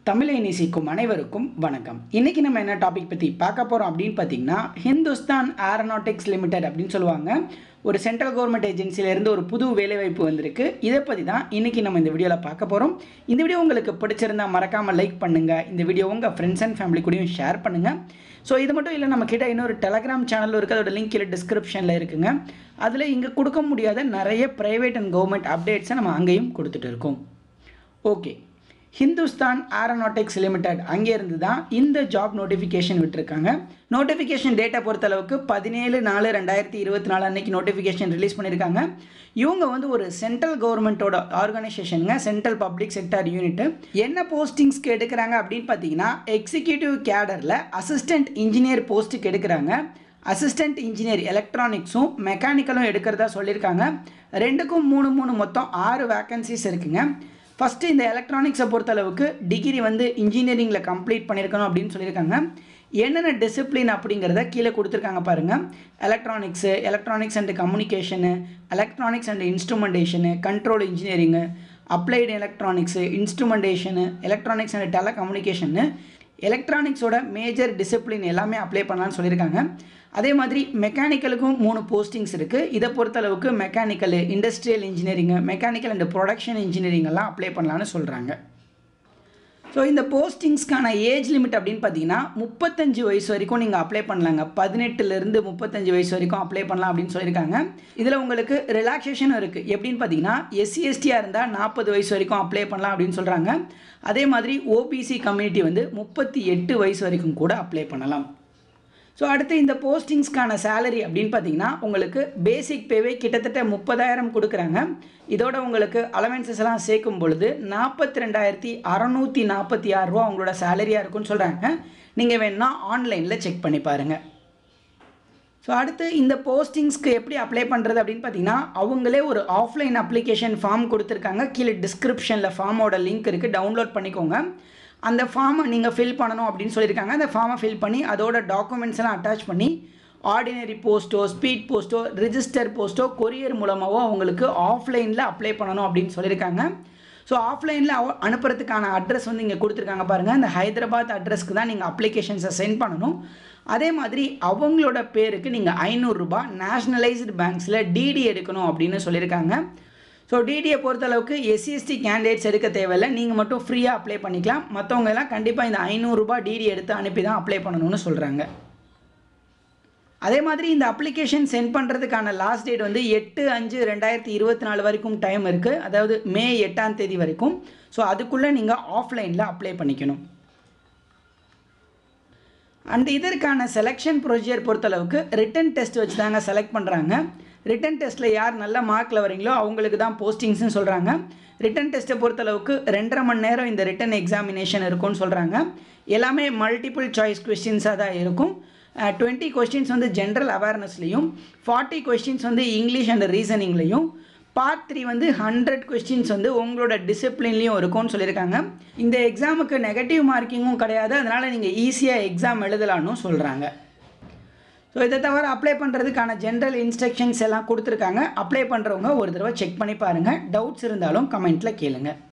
தமிழை நேசிக்கும் அனைவருக்கும் வணக்கம் இன்னைக்கு நம்ம என்ன டாபிக் பற்றி பார்க்க போகிறோம் அப்படின்னு பார்த்தீங்கன்னா ஹிந்துஸ்தான் ஏரோநாட்டிக்ஸ் லிமிடெட் அப்படின்னு சொல்லுவாங்க ஒரு சென்ட்ரல் கவர்மெண்ட் ஏஜென்சியிலேருந்து ஒரு புது வேலைவாய்ப்பு வந்திருக்கு இதை பற்றி தான் இன்னைக்கு நம்ம இந்த வீடியோவில் பார்க்க போகிறோம் இந்த வீடியோ உங்களுக்கு பிடிச்சிருந்தா மறக்காமல் லைக் பண்ணுங்கள் இந்த வீடியோ உங்கள் ஃப்ரெண்ட்ஸ் அண்ட் ஃபேமிலி கூடயும் ஷேர் பண்ணுங்கள் ஸோ இது மட்டும் இல்லை நம்ம கிட்ட இன்னொரு டெலகிராம் சேனல் இருக்குது அதோட லிங்க் கீழே டிஸ்கிரிப்ஷனில் இருக்குங்க அதில் இங்கே கொடுக்க முடியாத நிறைய ப்ரைவேட் அண்ட் கவர்மெண்ட் அப்டேட்ஸை நம்ம அங்கேயும் கொடுத்துட்டு இருக்கோம் ஓகே ஹிந்துஸ்தான் ஏரோநாட்டிக்ஸ் லிமிடெட் அங்கேருந்து தான் இந்த ஜாப் நோட்டிஃபிகேஷன் விட்டுருக்காங்க நோட்டிஃபிகேஷன் டேட்டை பொறுத்தளவுக்கு பதினேழு நாலு ரெண்டாயிரத்தி இருபத்தி நாலு அன்னைக்கு நோட்டிஃபிகேஷன் ரிலீஸ் பண்ணியிருக்காங்க இவங்க வந்து ஒரு சென்ட்ரல் கவர்மெண்ட்டோட ஆர்கனைசேஷனுங்க சென்ட்ரல் பப்ளிக் செக்டார் யூனிட் என்ன போஸ்டிங்ஸ்க்கு எடுக்கிறாங்க அப்படின்னு பார்த்தீங்கன்னா எக்ஸிக்யூட்டிவ் கேடரில் அசிஸ்டன்ட் இன்ஜினியர் போஸ்ட்டுக்கு எடுக்கிறாங்க அசிஸ்டன்ட் இன்ஜினியர் எலக்ட்ரானிக்ஸும் மெக்கானிக்கலும் எடுக்கிறதா சொல்லியிருக்காங்க ரெண்டுக்கும் மூணு மூணு மொத்தம் ஆறு வேக்கன்சிஸ் இருக்குங்க ஃபஸ்ட்டு இந்த எலக்ட்ரானிக்ஸை பொறுத்தளவுக்கு டிகிரி வந்து இன்ஜினியரிங்கில் கம்ப்ளீட் பண்ணியிருக்கணும் அப்படின்னு சொல்லியிருக்காங்க என்னென்ன டிசிப்ளின் அப்படிங்கிறத கீழே கொடுத்துருக்காங்க பாருங்கள் electronics electronics and communication electronics and instrumentation control engineering applied electronics instrumentation electronics and telecommunication எலக்ட்ரானிக்ஸோட மேஜர் டிசிப்ளின் எல்லாமே அப்ளை பண்ணலான்னு சொல்லியிருக்காங்க அதே மாதிரி மெக்கானிக்கலுக்கும் மூணு போஸ்டிங்ஸ் இருக்குது இதை பொறுத்தளவுக்கு mechanical industrial engineering mechanical and production engineering எல்லாம் அப்ளை பண்ணலான்னு சொல்கிறாங்க ஸோ இந்த போஸ்டிங்ஸ்க்கான ஏஜ் லிமிட் அப்படின்னு பார்த்தீங்கன்னா முப்பத்தஞ்சு வயசு வரைக்கும் நீங்கள் அப்ளை பண்ணலாங்க பதினெட்டுலேருந்து முப்பத்தஞ்சு வயசு வரைக்கும் அப்ளை பண்ணலாம் அப்படின்னு சொல்லியிருக்காங்க இதில் உங்களுக்கு ரிலாக்ஸேஷனும் இருக்குது எப்படின்னு பார்த்தீங்கன்னா எஸ்சி எஸ்டியாக இருந்தால் நாற்பது வயசு வரைக்கும் அப்ளை பண்ணலாம் அப்படின்னு சொல்கிறாங்க அதே மாதிரி ஓபிசி கம்யூனிட்டி வந்து முப்பத்தி எட்டு வயசு வரைக்கும் கூட அப்ளை பண்ணலாம் ஸோ அடுத்து இந்த போஸ்டிங்ஸ்க்கான சேலரி அப்படின்னு பார்த்தீங்கன்னா உங்களுக்கு பேசிக் பேவே கிட்டத்தட்ட முப்பதாயிரம் கொடுக்குறாங்க இதோட உங்களுக்கு அலவன்சஸ் எல்லாம் சேர்க்கும் பொழுது நாற்பத்தி ரெண்டாயிரத்தி அறநூற்றி நாற்பத்தி ஆறு ரூபா உங்களோட சேலரியாக இருக்குன்னு சொல்கிறாங்க நீங்கள் வேணால் ஆன்லைனில் செக் பண்ணி பாருங்கள் ஸோ அடுத்து இந்த போஸ்டிங்ஸ்க்கு எப்படி அப்ளை பண்ணுறது அப்படின்னு பார்த்தீங்கன்னா அவங்களே ஒரு ஆஃப்லைன் அப்ளிகேஷன் ஃபார்ம் கொடுத்துருக்காங்க கீழே டிஸ்கிரிப்ஷனில் ஃபார்மோட லிங்க் இருக்குது டவுன்லோட் பண்ணிக்கோங்க அந்த ஃபார்மை நீங்கள் ஃபில் பண்ணணும் அப்படின்னு சொல்லியிருக்காங்க அந்த ஃபார்மை ஃபில் பண்ணி அதோட டாக்குமெண்ட்ஸ் எல்லாம் அட்டாச் பண்ணி ஆர்டினரி போஸ்ட்டோ ஸ்பீட் போஸ்ட்டோ ரிஜிஸ்டர் போஸ்ட்டோ கொரியர் மூலமாகவோ அவங்களுக்கு ஆஃப்லைனில் அப்ளை பண்ணணும் அப்படின்னு சொல்லியிருக்காங்க ஸோ ஆஃப்லைனில் அனுப்புறதுக்கான அட்ரஸ் வந்து இங்கே கொடுத்துருக்காங்க பாருங்கள் இந்த ஹைதராபாத் அட்ரஸ்க்கு தான் நீங்கள் அப்ளிகேஷன்ஸை சென்ட் பண்ணணும் அதே மாதிரி அவங்களோட பேருக்கு நீங்கள் ஐநூறுரூபா நேஷ்னலைஸ்டு பேங்க்ஸில் டிடி எடுக்கணும் அப்படின்னு சொல்லியிருக்காங்க ஸோ டிடியை பொறுத்தளவுக்கு எஸ்சிஎஸ்டி கேண்டிடேட்ஸ் எடுக்க தேவையில்லை நீங்கள் மட்டும் ஃப்ரீயாக அப்ளை பண்ணிக்கலாம் மற்றவங்க எல்லாம் கண்டிப்பாக இந்த ஐநூறுரூபா டிடி எடுத்து அனுப்பி தான் அப்ளை பண்ணணும்னு சொல்கிறாங்க அதே மாதிரி இந்த அப்ளிகேஷன் சென்ட் பண்ணுறதுக்கான லாஸ்ட் டேட் வந்து எட்டு அஞ்சு ரெண்டாயிரத்தி இருபத்தி நாலு வரைக்கும் டைம் இருக்குது அதாவது மே எட்டாம் தேதி வரைக்கும் ஸோ அதுக்குள்ளே நீங்கள் ஆஃப்லைனில் அப்ளை பண்ணிக்கணும் அண்ட் இதற்கான செலெக்ஷன் ப்ரொசீஜர் பொறுத்தளவுக்கு ரிட்டன் டெஸ்ட் வச்சு தாங்க செலக்ட் பண்ணுறாங்க ரிட்டன் டெஸ்ட்டில் யார் நல்ல மார்க்கில் வரீங்களோ அவங்களுக்கு தான் போஸ்டிங்ஸ்னு சொல்கிறாங்க ரிட்டன் டெஸ்ட்டை பொறுத்தளவுக்கு ரெண்டரை மணி நேரம் இந்த ரிட்டன் எக்ஸாமினேஷன் இருக்கும்னு சொல்கிறாங்க எல்லாமே மல்டிபிள் சாய்ஸ் கொஸ்டின்ஸாக தான் இருக்கும் டுவெண்ட்டி கொஸ்டின்ஸ் வந்து ஜென்ரல் அவேர்னஸ்லேயும் ஃபார்ட்டி கொஸ்டின்ஸ் வந்து இங்கிலீஷ் அண்ட் ரீசனிங்லேயும் பார்ட் த்ரீ வந்து ஹண்ட்ரட் கொஸ்டின்ஸ் வந்து உங்களோட டிசிப்ளின்லேயும் இருக்கும்னு சொல்லியிருக்காங்க இந்த எக்ஸாமுக்கு நெகட்டிவ் மார்க்கிங்கும் கிடையாது அதனால் நீங்கள் ஈஸியாக எக்ஸாம் எழுதலான்னு சொல்கிறாங்க ஸோ இதை தவிர அப்ளை பண்ணுறதுக்கான ஜென்ரல் இன்ஸ்ட்ரக்ஷன்ஸ் எல்லாம் கொடுத்துருக்காங்க அப்ளை பண்ணுறவங்க ஒரு தடவை செக் பண்ணி பாருங்கள் டவுட்ஸ் இருந்தாலும் கமெண்ட்டில் கேளுங்க